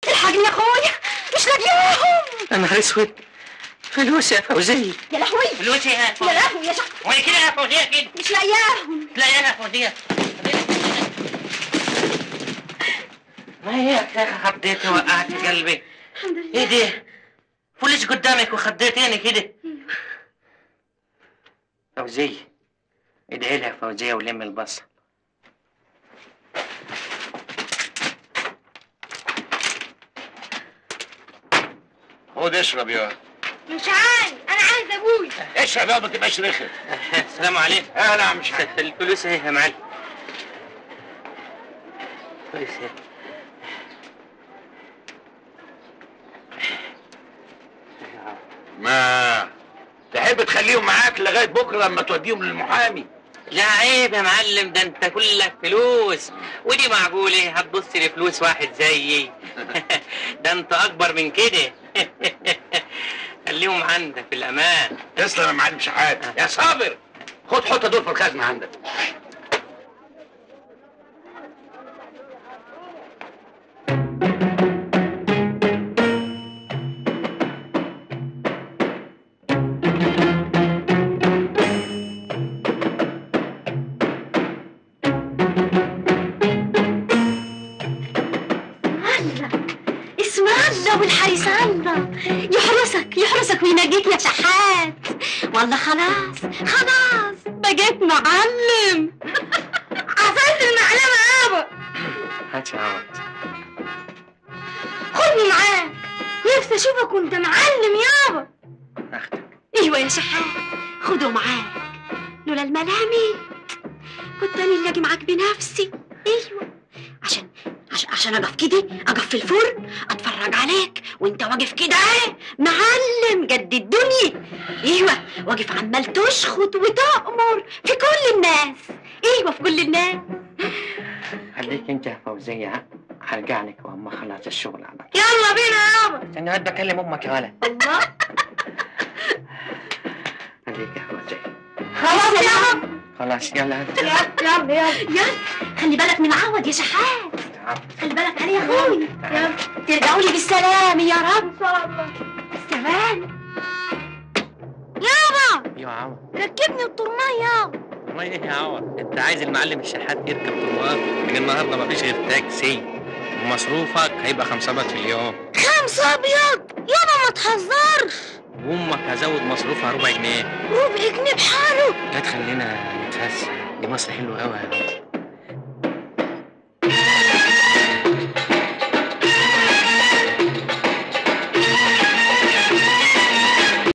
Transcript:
الحقني يا اخويا مش لاقياهم يا نهار اسود فلوس يا فوزية يا لهوي فلوس يا يا لهوي يا شيخ وهي كده يا فوزية كده مش لاقياهم لا يا فوزية ما هي يا خضيتي وقعت قلبي الحمد لله ايه دي فلوس قدامك وخضيتيني كده فوزية ادعي لها فوزية ولم البصل خد اشرب يا مش عايز انا عايز ابوي اشرب يا ما تبقاش رخم السلام عليكم اهلا يا عم شحات الفلوس ايه يا معلم فلوس ايه ما تحب تخليهم معاك لغايه بكره لما توديهم للمحامي لا عيب يا معلم ده انت كلك فلوس ودي معقولة هتبص لفلوس واحد زيي ده انت اكبر من كده خليهم عندك في الامان تسلم يا معلم شحات يا صابر خد حط دول في الخزنه عندك الله اسم الله والحارس الله يحرسك يحرسك وينجيك يا شحات والله خلاص خلاص بقيت معلم عفلت المعلمة يابا هات يا عوض خدني معاك نفسي اشوفك وانت معلم يابا اخدك ايوه يا شحات خده معاك لولا الملامي كنت انا اللي اجي معاك بنفسي ايوه عشان عشان عشان اقف كده اقف في الفرن اتفرج عليك وانت واقف كده اهي معلم قد الدنيا ايوه واقف عمال تشخط وتأمر في كل الناس ايوه في كل الناس خليك انت يا فوزية ها هرجع لك واما خلص الشغل على طول يلا بينا يابا استنى هات بكلم امك يا ولد الله خليك يا فوزية خلاص يابا خلاص يلا هات يلا يلا يلا يلا خلي بالك من عوض يا شحات خلي بالك عليه يا اخوي يلا ترجعوا لي بالسلامة يا رب ان شاء الله بالسلامة يابا يا عوض ركبني الطرماية يابا ما ايه يا عوض انت عايز المعلم الشحات يركب طماط من النهارده مفيش غير تاكسي ومصروفك هيبقى خمسة بات في اليوم خمسة ابيض يابا ما تهزرش وامك هزود مصروفها ربع جنيه ربع جنيه بحاله لا تخلينا نتفسح دي مصر حلوه قوي يا عوض